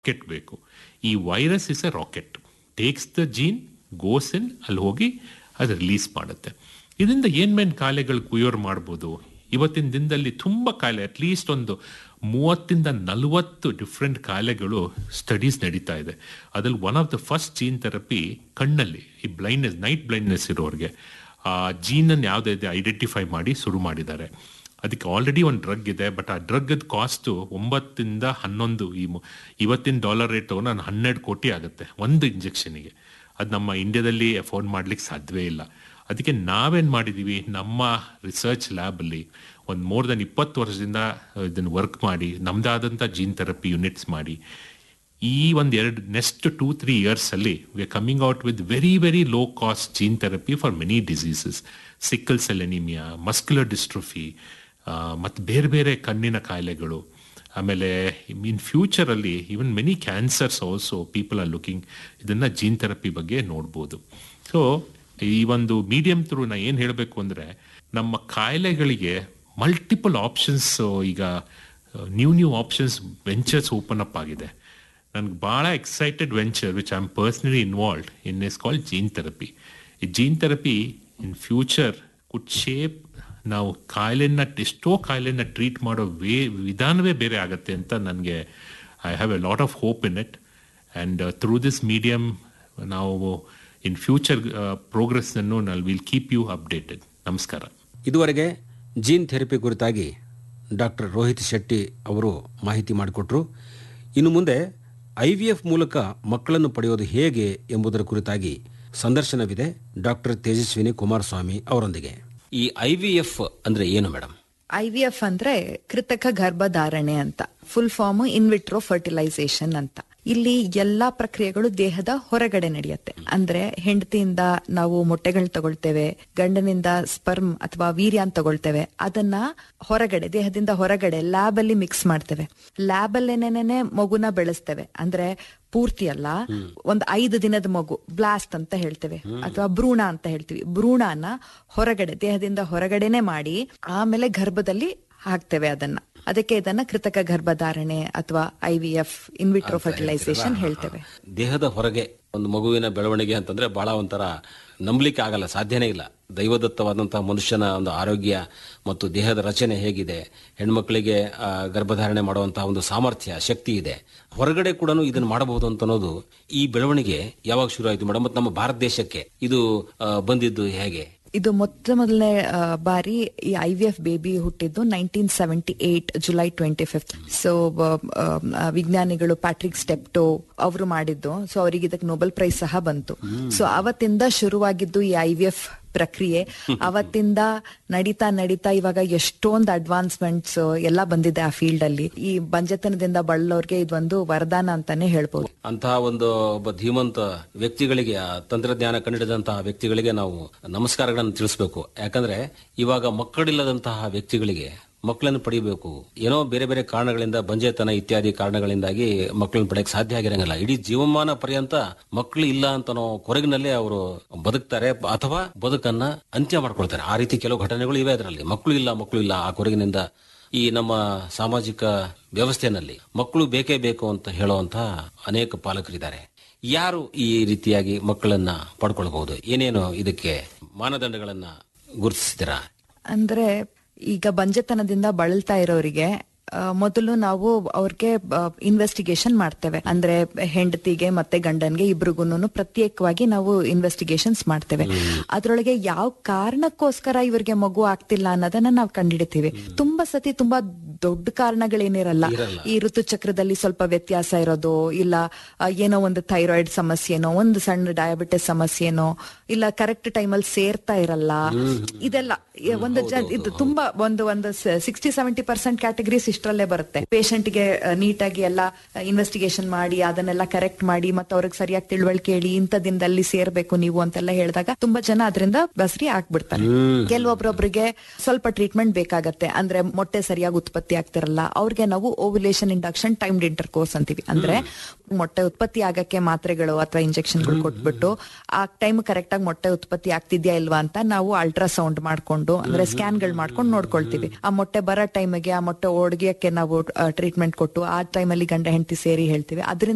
rocket ಬೇಕು ಈ virus is a rocket takes the gene goes in ಅಲ್ಲಿ ಹೋಗಿ ಅದು ರಿಲೀಸ್ ಮಾಡುತ್ತೆ ಇದರಿಂದ ಏನ್ ಮೇನ್ ಕಾಯಿಲೆಗಳು ಕ್ಯೂರ್ ಮಾಡ್ಬೋದು ಇವತ್ತಿನ ದಿನದಲ್ಲಿ ತುಂಬ ಕಾಯಿಲೆ ಅಟ್ಲೀಸ್ಟ್ ಒಂದು ಮೂವತ್ತಿಂದ ನಲವತ್ತು ಡಿಫ್ರೆಂಟ್ ಕಾಯಿಲೆಗಳು ಸ್ಟಡೀಸ್ ನಡೀತಾ ಇದೆ ಅದ್ರಲ್ಲಿ one of the first gene therapy ಕಣ್ಣಲ್ಲಿ ಈ ಬ್ಲೈಂಡ್ನೆಸ್ ನೈಟ್ ಬ್ಲೈಂಡ್ನೆಸ್ ಇರೋರಿಗೆ ಆ ಜೀನನ್ನು ಯಾವುದಿದೆ ಐಡೆಂಟಿಫೈ ಮಾಡಿ ಶುರು ಮಾಡಿದ್ದಾರೆ ಅದಕ್ಕೆ ಆಲ್ರೆಡಿ ಒಂದು ಡ್ರಗ್ ಇದೆ ಬಟ್ ಆ ಡ್ರಗ್ಗದ ಕಾಸ್ಟು ಒಂಬತ್ತಿಂದ ಹನ್ನೊಂದು ಈ ಮು- ಇವತ್ತಿನ ಡಾಲರ್ ರೇಟು ನಾನು ಹನ್ನೆರಡು ಕೋಟಿ ಆಗುತ್ತೆ ಒಂದು ಇಂಜೆಕ್ಷನಿಗೆ ಅದು ನಮ್ಮ ಇಂಡಿಯಾದಲ್ಲಿ ಅಫೋರ್ಡ್ ಮಾಡ್ಲಿಕ್ಕೆ ಸಾಧ್ಯವೇ ಇಲ್ಲ ಅದಕ್ಕೆ ನಾವೇನು ಮಾಡಿದ್ದೀವಿ ನಮ್ಮ ರಿಸರ್ಚ್ ಲ್ಯಾಬಲ್ಲಿ ಒಂದು ಮೋರ್ ದೆನ್ ಇಪ್ಪತ್ತು ವರ್ಷದಿಂದ ಇದನ್ನು ವರ್ಕ್ ಮಾಡಿ ನಮ್ಮದಾದಂಥ ಜೀನ್ ಥೆರಪಿ ಯುನಿಟ್ಸ್ ಮಾಡಿ ಈ ಒಂದು ಎರಡು ನೆಕ್ಸ್ಟ್ ಟೂ ತ್ರೀ ಇಯರ್ಸಲ್ಲಿ we are coming out with very very low cost gene therapy for many diseases sickle cell anemia muscular dystrophy ಮತ್ತು ಬೇರೆ ಬೇರೆ ಕಣ್ಣಿನ ಕಾಯಿಲೆಗಳು ಆಮೇಲೆ ಇನ್ ಫ್ಯೂಚರಲ್ಲಿ even many cancers also people are looking ಇದನ್ನು ಜೀನ್ ಥೆರಪಿ ಬಗ್ಗೆ ನೋಡ್ಬೋದು ಸೊ ಈ ಒಂದು ಮೀಡಿಯಂ ಥ್ರೂ ನಾ ಏನು ಹೇಳಬೇಕು ಅಂದರೆ ನಮ್ಮ ಕಾಯಿಲೆಗಳಿಗೆ ಮಲ್ಟಿಪಲ್ ಆಪ್ಷನ್ಸ್ ಈಗ new new options ventures open up ಆಗಿದೆ ನನಗೆ ಭಾಳ excited venture which I am personally involved in is called gene therapy ಈ gene therapy in future could shape ನಾವು ಕಾಯಿಲೆನ ಎಷ್ಟೋ ಕಾಯಿಲೆನ ಟ್ರೀಟ್ ಮಾಡೋ ವೇ ವಿಧಾನವೇ ಬೇರೆ ಆಗುತ್ತೆ ಅಂತ ನನಗೆ I have a lot of hope in it and through this medium ನಾವು ಇನ್ ಫ್ಯೂಚರ್ ಪ್ರೋಗ್ರೆಸ್ಸನ್ನು ನಾವು ವಿಲ್ ಕೀಪ್ ಯು ಅಪ್ಡೇಟೆಡ್ ನಮಸ್ಕಾರ ಇದುವರೆಗೆ ಜೀನ್ ಥೆರಪಿ ಕುರಿತಾಗಿ ಡಾಕ್ಟರ್ ರೋಹಿತ್ ಶೆಟ್ಟಿ ಅವರು ಮಾಹಿತಿ ಮಾಡಿಕೊಟ್ರು ಇನ್ನು ಮುಂದೆ ಐ ವಿ ಎಫ್ ಮೂಲಕ ಮಕ್ಕಳನ್ನು ಪಡೆಯೋದು ಹೇಗೆ ಎಂಬುದರ ಕುರಿತಾಗಿ ಸಂದರ್ಶನವಿದೆ ಡಾಕ್ಟರ್ ತೇಜಸ್ವಿನಿ ಕುಮಾರಸ್ವಾಮಿ ಅವರೊಂದಿಗೆ ಈ ಐ ವಿ ಎಫ್ ಅಂದ್ರೆ ಏನು ಮೇಡಮ್ ಐ ವಿ ಎಫ್ ಅಂದ್ರೆ ಕೃತಕ ಗರ್ಭಧಾರಣೆ ಅಂತ ಫುಲ್ ಫಾರ್ಮ್ ಇನ್ವಿಟ್ರೋ ಫರ್ಟಿಲೈಸೇಷನ್ ಅಂತ ಇಲ್ಲಿ ಎಲ್ಲಾ ಪ್ರಕ್ರಿಯೆಗಳು ದೇಹದ ಹೊರಗಡೆ ನಡೆಯುತ್ತೆ ಅಂದ್ರೆ ಹೆಂಡತಿಯಿಂದ ನಾವು ಮೊಟ್ಟೆಗಳು ತಗೊಳ್ತೇವೆ ಗಂಡನಿಂದ ಸ್ಪರ್ಮ್ ಅಥವಾ ವೀರ್ಯ ಅಂತ ತಗೊಳ್ತೇವೆ ಅದನ್ನ ಹೊರಗಡೆ ದೇಹದಿಂದ ಹೊರಗಡೆ ಲ್ಯಾಬ್ ಅಲ್ಲಿ ಮಿಕ್ಸ್ ಮಾಡ್ತೇವೆ ಲ್ಯಾಬ್ ಅಲ್ಲೇನೇನೆ ಮಗುನ ಬೆಳೆಸ್ತೇವೆ ಅಂದ್ರೆ ಪೂರ್ತಿ ಅಲ್ಲ ಒಂದ್ ಐದು ದಿನದ ಮಗು ಬ್ಲಾಸ್ಟ್ ಅಂತ ಹೇಳ್ತೇವೆ ಅಥವಾ ಭ್ರೂಣ ಅಂತ ಹೇಳ್ತೀವಿ ಭ್ರೂಣನ ಹೊರಗಡೆ ದೇಹದಿಂದ ಹೊರಗಡೆನೆ ಮಾಡಿ ಆಮೇಲೆ ಗರ್ಭದಲ್ಲಿ ಹಾಕ್ತೇವೆ ಅದನ್ನ ಅದಕ್ಕೆ ಇದನ್ನ ಕೃತಕ ಗರ್ಭಧಾರಣೆ ಅಥವಾ I V F in vitro fertilisation ಹೇಳ್ತೇವೆ ದೇಹದ ಹೊರಗೆ ಒಂದು ಮಗುವಿನ ಬೆಳವಣಿಗೆ ಅಂತಂದ್ರೆ ಬಹಳ ಒಂಥರ ನಂಬಲಿಕ್ಕೆ ಆಗಲ್ಲ ಸಾಧ್ಯನೇ ಇಲ್ಲ ದೈವದತ್ತವಾದಂತಹ ಮನುಷ್ಯನ ಒಂದು ಆರೋಗ್ಯ ಮತ್ತು ದೇಹದ ರಚನೆ ಹೇಗಿದೆ ಹೆಣ್ಮಕ್ಳಿಗೆ ಆ, ಗರ್ಭಧಾರಣೆ ಮಾಡುವಂತಹ ಒಂದು ಸಾಮರ್ಥ್ಯ ಶಕ್ತಿ ಇದೆ ಹೊರಗಡೆ ಕೂಡ ಇದನ್ನು ಮಾಡಬಹುದು ಅಂತ ಅನ್ನೋದು ಈ ಬೆಳವಣಿಗೆ ಯಾವಾಗ ಶುರು ಆಯಿತು ಮೇಡಮ್ ಮತ್ತು ನಮ್ಮ ಭಾರತ ದೇಶಕ್ಕೆ ಇದು ಆ, ಬಂದಿದ್ದು ಹೇಗೆ ಇದು ಮೊತ್ತ ಮೊದಲನೇ ಆ, ಬಾರಿ ಈ ಐ ವಿ ಎಫ್ ಬೇಬಿ ಹುಟ್ಟಿದ್ದು nineteen seventy eight July twenty fifth so ವಿಜ್ಞಾನಿಗಳು ಪ್ಯಾಟ್ರಿಕ್ ಸ್ಟೆಪ್ಟೋ ಅವರು ಮಾಡಿದ್ದು ಸೊ ಅವರಿಗೆ ಇದಕ್ಕೆ ನೊಬೆಲ್ ಪ್ರೈಸ್ ಸಹ ಬಂತು ಸೊ ಅವತ್ತಿಂದ ಶುರುವಾಗಿದ್ದು ಈ ಐ ವಿ ಎಫ್ ಪ್ರಕ್ರಿಯೆ ಅವತ್ತಿಂದ ನಡೀತಾ ನಡೀತಾ ಇವಾಗ ಎಷ್ಟೊಂದು ಅಡ್ವಾನ್ಸ್ಮೆಂಟ್ಸ್ ಎಲ್ಲ ಬಂದಿದೆ ಆ ಫೀಲ್ಡ್ ಅಲ್ಲಿ ಈ ಬಂಜತನದಿಂದ ಬಳಲೋರ್ಗೆ ಇದೊಂದು ವರದಾನ ಅಂತಾನೆ ಹೇಳ್ಬೋದು ಅಂತಹ ಒಂದು ಒಬ್ಬ ಧೀಮಂತ ವ್ಯಕ್ತಿಗಳಿಗೆ ಆ ತಂತ್ರಜ್ಞಾನ ಕಂಡಿಡಿದಂತಹ ವ್ಯಕ್ತಿಗಳಿಗೆ ನಾವು ನಮಸ್ಕಾರಗಳನ್ನು ತಿಳಿಸಬೇಕು ಯಾಕಂದ್ರೆ ಇವಾಗ ಮಕ್ಕಳಿಲ್ಲದಂತಹ ವ್ಯಕ್ತಿಗಳಿಗೆ ಮಕ್ಕಳನ್ನು ಪಡಿಬೇಕು ಏನೋ ಬೇರೆ ಬೇರೆ ಕಾರಣಗಳಿಂದ ಬಂಜೆತನ ಇತ್ಯಾದಿ ಕಾರಣಗಳಿಂದಾಗಿ ಮಕ್ಕಳನ್ನು ಪಡೆಯಕ್ಕೆ ಸಾಧ್ಯ ಆಗಿರಂಗಿಲ್ಲ ಇಡೀ ಜೀವಮಾನ ಪರ್ಯಂತ ಮಕ್ಕಳು ಇಲ್ಲ ಅಂತ ನಾವು ಕೊರಗಿನಲ್ಲೇ ಅವರು ಬದುಕ್ತಾರೆ ಅಥವಾ ಬದುಕನ್ನ ಅಂತ್ಯ ಮಾಡ್ಕೊಳ್ತಾರೆ ಆ ರೀತಿ ಕೆಲವು ಘಟನೆಗಳು ಇವೆ ಅದರಲ್ಲಿ ಮಕ್ಕಳು ಇಲ್ಲ ಮಕ್ಕಳು ಇಲ್ಲ ಆ ಕೊರಗಿನಿಂದ ಈ ನಮ್ಮ ಸಾಮಾಜಿಕ ವ್ಯವಸ್ಥೆಯಲ್ಲಿ ಮಕ್ಕಳು ಬೇಕೇ ಬೇಕು ಅಂತ ಹೇಳುವಂತ ಅನೇಕ ಪಾಲಕರಿದ್ದಾರೆ ಯಾರು ಈ ರೀತಿಯಾಗಿ ಮಕ್ಕಳನ್ನ ಪಡ್ಕೊಳ್ಬಹುದು ಏನೇನು ಇದಕ್ಕೆ ಮಾನದಂಡಗಳನ್ನ ಗುರುತಿಸಿದ್ದೀರಾ ಅಂದ್ರೆ ಈಗ ಬಂಜೆತನದಿಂದ ಬಳಲ್ತಾ ಇರೋರಿಗೆ ಆ, ಮೊದಲು ನಾವು ಅವ್ರಿಗೆ ಇನ್ವೆಸ್ಟಿಗೇಷನ್ ಮಾಡ್ತೇವೆ ಅಂದ್ರೆ ಹೆಂಡತಿಗೆ ಮತ್ತೆ ಗಂಡನ್ಗೆ ಇಬ್ರಿಗೂನು ಪ್ರತ್ಯೇಕವಾಗಿ ನಾವು ಇನ್ವೆಸ್ಟಿಗೇಷನ್ಸ್ ಮಾಡ್ತೇವೆ ಅದ್ರೊಳಗೆ ಯಾವ ಕಾರಣಕ್ಕೋಸ್ಕರ ಇವ್ರಿಗೆ ಮಗು ಆಗ್ತಿಲ್ಲ ಅನ್ನೋದನ್ನ ನಾವು ಕಂಡಿಡಿತೀವಿ ತುಂಬಾ ಸತಿ ತುಂಬಾ ದೊಡ್ಡ ಕಾರಣಗಳೇನಿರಲ್ಲ ಈ ಋತುಚಕ್ರದಲ್ಲಿ ಸ್ವಲ್ಪ ವ್ಯತ್ಯಾಸ ಇರೋದು ಇಲ್ಲ ಆ, ಏನೋ ಒಂದು ಥೈರಾಯ್ಡ್ ಸಮಸ್ಯೆನೋ ಒಂದು ಸಣ್ಣ ಡಯಾಬಿಟಿಸ್ ಸಮಸ್ಯೆನೋ ಇಲ್ಲ ಕರೆಕ್ಟ್ ಟೈಮಲ್ಲಿ ಸೇರ್ತಾ ಇರಲ್ಲ ಇದೆಲ್ಲ ಈ ಒಂದು ಜ- ಇದು ತುಂಬಾ ಒಂದು ಒಂದು ಸಿಕ್ಸ್ಟಿ ಸೆವೆಂಟಿ ಪರ್ಸೆಂಟ್ ಕ್ಯಾಟಗರೀಸ್ ಇಷ್ಟರಲ್ಲೇ ಬರುತ್ತೆ ಪೇಷಂಟ್ಗೆ ನೀಟಾಗಿ ಎಲ್ಲ ಇನ್ವೆಸ್ಟಿಗೇಷನ್ ಮಾಡಿ ಅದನ್ನೆಲ್ಲ ಕರೆಕ್ಟ್ ಮಾಡಿ ಮತ್ತೆ ಅವ್ರಿಗೆ ಸರಿಯಾಗಿ ತಿಳುವಳಿಕೆ ಹೇಳಿ ಇಂಥ ದಿನದಲ್ಲಿ ಸೇರ್ಬೇಕು ನೀವು ಅಂತೆಲ್ಲ ಹೇಳಿದಾಗ ತುಂಬಾ ಜನ ಅದರಿಂದ ಬಸ್ರಿ ಆಗ್ಬಿಡ್ತಾರೆ ಕೆಲವೊಬ್ರೊಬ್ರಿಗೆ ಸ್ವಲ್ಪ ಟ್ರೀಟ್ಮೆಂಟ್ ಬೇಕಾಗತ್ತೆ ಅಂದ್ರೆ ಮೊಟ್ಟೆ ಸರಿಯಾಗಿ ಉತ್ಪತ್ತಿ ಆಗ್ತಿರಲ್ಲ ಅವ್ರಿಗೆ ನಾವು ovulation induction timed intercourse ಅಂತೀವಿ ಅಂದ್ರೆ ಮೊಟ್ಟೆ ಉತ್ಪತ್ತಿ ಆಗಕ್ಕೆ ಮಾತ್ರೆಗಳು ಅಥವಾ ಇಂಜೆಕ್ಷನ್ಗಳು ಕೊಟ್ಬಿಟ್ಟು ಆ ಟೈಮ್ ಕರೆಕ್ಟ್ ಆಗಿ ಮೊಟ್ಟೆ ಉತ್ಪತ್ತಿ ಆಗ್ತಿದ್ಯಾ ಇಲ್ವಾ ಅಂತ ನಾವು ಅಲ್ಟ್ರಾಸೌಂಡ್ ಮಾಡ್ಕೊಂಡು ಅಂದ್ರೆ ಸ್ಕ್ಯಾನ್ಗಳು ಮಾಡ್ಕೊಂಡು ನೋಡ್ಕೊಳ್ತೀವಿ ಆ ಮೊಟ್ಟೆ ಬರೋ ಟೈಮಿಗೆ ಆ ಮೊಟ್ಟೆ ಓಡ್ಗಿಯಕ್ಕೆ ನಾವು ಟ್ರೀಟ್ಮೆಂಟ್ ಕೊಟ್ಟು ಆ ಟೈಮಲ್ಲಿ ಗಂಡ ಹೆಂಡತಿ ಸೇರಿ ಹೇಳ್ತೀವಿ ಅದರಿಂದ